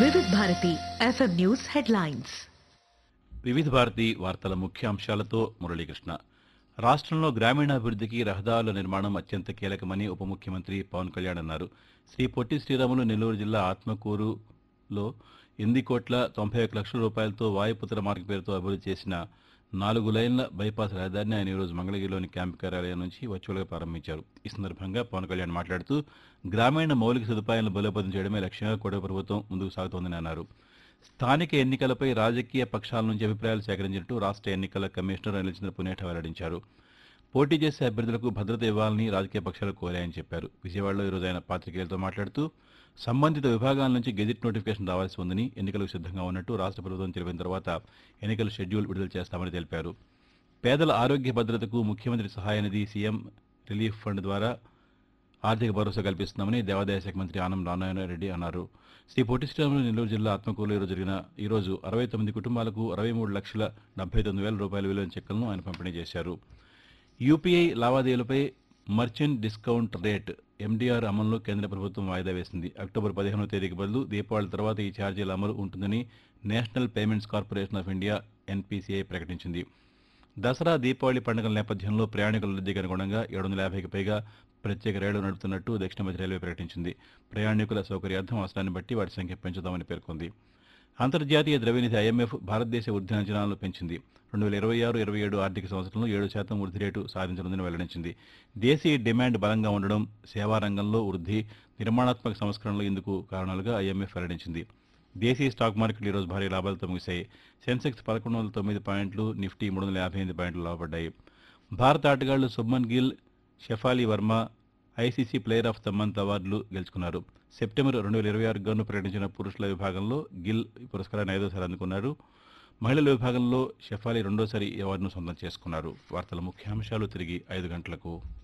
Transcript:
వివిధ Bharati FM news headlines వివిధ భారతి వార్తల ముఖ్యాంశాలతో మురళీకృష్ణ రాష్ట్రంలో గ్రామీణాభివృద్ధికి రహదారుల నిర్మాణం అత్యంత కీలకమని ఉప ముఖ్యమంత్రి పవన్ కళ్యాణ్ అన్నారు శ్రీ పొట్టి శ్రీరాములు నెల్లూరు జిల్లా ఆత్మకూరులో ఎనిమిది కోట్ల తొంభై ఒక్క లక్షల రూపాయలతో వాయుపుత్ర మార్గం పేరుతో అభివృద్ధి చేసిన నాలుగు లైన్ల బైపాస్ రహదారిని ఆయన ఈరోజు మంగళగిరిలోని క్యాంపు కార్యాలయం నుంచి వర్చువల్గా ప్రారంభించారు ఈ సందర్భంగా పవన్ కళ్యాణ్ మాట్లాడుతూ గ్రామీణ మౌలిక సదుపాయాలను బలోపేతం చేయడమే లక్ష్యంగా కూటమి ప్రభుత్వం ముందుకు సాగుతోందని అన్నారు స్థానిక ఎన్నికలపై రాజకీయ పక్షాల నుంచి అభిప్రాయాలు సేకరించినట్టు రాష్ట్ర ఎన్నికల కమిషనర్ అనిల్చంద్ర పునేఠ వెల్లడించారు పోటీ చేసే అభ్యర్థులకు భద్రత ఇవ్వాలని రాజకీయ పక్షాలు కోరాయని చెప్పారు విజయవాడలో ఈరోజు ఆయన పాత్రికేయులతో మాట్లాడుతూ సంబంధిత విభాగాల నుంచి గెజిట్ నోటిఫికేషన్ రావాల్సి ఉందని ఎన్నికలకు సిద్ధంగా ఉన్నట్టు రాష్ట్ర ప్రభుత్వం తెలిపిన తర్వాత ఎన్నికల షెడ్యూల్ విడుదల చేస్తామని తెలిపారు పేదల ఆరోగ్య భద్రతకు ముఖ్యమంత్రి సహాయ నిధి సీఎం రిలీఫ్ ఫండ్ ద్వారా ఆర్థిక భరోసా కల్పిస్తున్నామని దేవాదాయ శాఖ మంత్రి ఆనం రామాయణరెడ్డి అన్నారు శ్రీ పొట్టి శ్రీరాములు నెల్లూరు జిల్లా ఆత్మకూరులో ఈరోజు జరిగిన ఈ రోజు అరవై తొమ్మిది కుటుంబాలకు అరవై మూడు లక్షల డెబ్బై తొమ్మిది వేల రూపాయల విలువైన చెక్కులను ఆయన పంపిణీ చేశారు యూపీఐ లావాదేవీలపై మర్చెంట్ డిస్కౌంట్ రేట్ ఎండీఆర్ అమలులో కేంద్ర ప్రభుత్వం వాయిదా వేసింది అక్టోబర్ పదిహేనవ తేదీకి బదులు దీపావళి తర్వాత ఈ ఛార్జీల అమలు ఉంటుందని national payments corporation of India NPCI ప్రకటించింది దసరా దీపావళి పండుగల నేపథ్యంలో ప్రయాణికుల రద్దీకి అనుగుణంగా ఏడు వందల యాభైకి పైగా ప్రత్యేక రైళ్లు నడుపుతున్నట్టు దక్షిణ మధ్య రైల్వే ప్రకటించింది ప్రయాణికుల సౌకర్యార్థం అవసరాన్ని బట్టి వాటి సంఖ్య పెంచుతామని పేర్కొంది అంతర్జాతీయ ద్రవ్యనిధి ఐఎంఎఫ్ భారతదేశ వృద్ధి అంచనాలను పెంచింది రెండు వేల ఇరవై ఆరు ఇరవై ఏడు ఆర్థిక సంవత్సరంలో ఏడు శాతం వృద్ధి రేటు సాధించనుందని వెల్లడించింది దేశీయ డిమాండ్ బలంగా ఉండడం సేవా రంగంలో వృద్ధి నిర్మాణాత్మక సంస్కరణలు ఇందుకు కారణాలుగా ఐఎంఎఫ్ వెల్లడించింది దేశీయ స్టాక్ మార్కెట్లు ఈరోజు భారీ లాభాలతో ముగిశాయి సెన్సెక్స్ పదకొండు వందల తొమ్మిది పాయింట్లు నిఫ్టీ మూడు వందల యాభై ఎనిమిది పాయింట్లు లాభపడ్డాయి భారత ఆటగాళ్లు Shubman Gill Shafali Verma ICC player of the month అవార్డులు గెలుచుకున్నారు సెప్టెంబర్ రెండు వేల ఇరవై ఆరు గాను ప్రకటించిన పురుషుల విభాగంలో గిల్ ఈ పురస్కారాన్ని ఐదోసారి అందుకున్నారు మహిళల విభాగంలో షెఫాలి రెండోసారి ఈ అవార్డును సొంతం చేసుకున్నారు వార్తల ముఖ్యాంశాలు తిరిగి ఐదు గంటలకు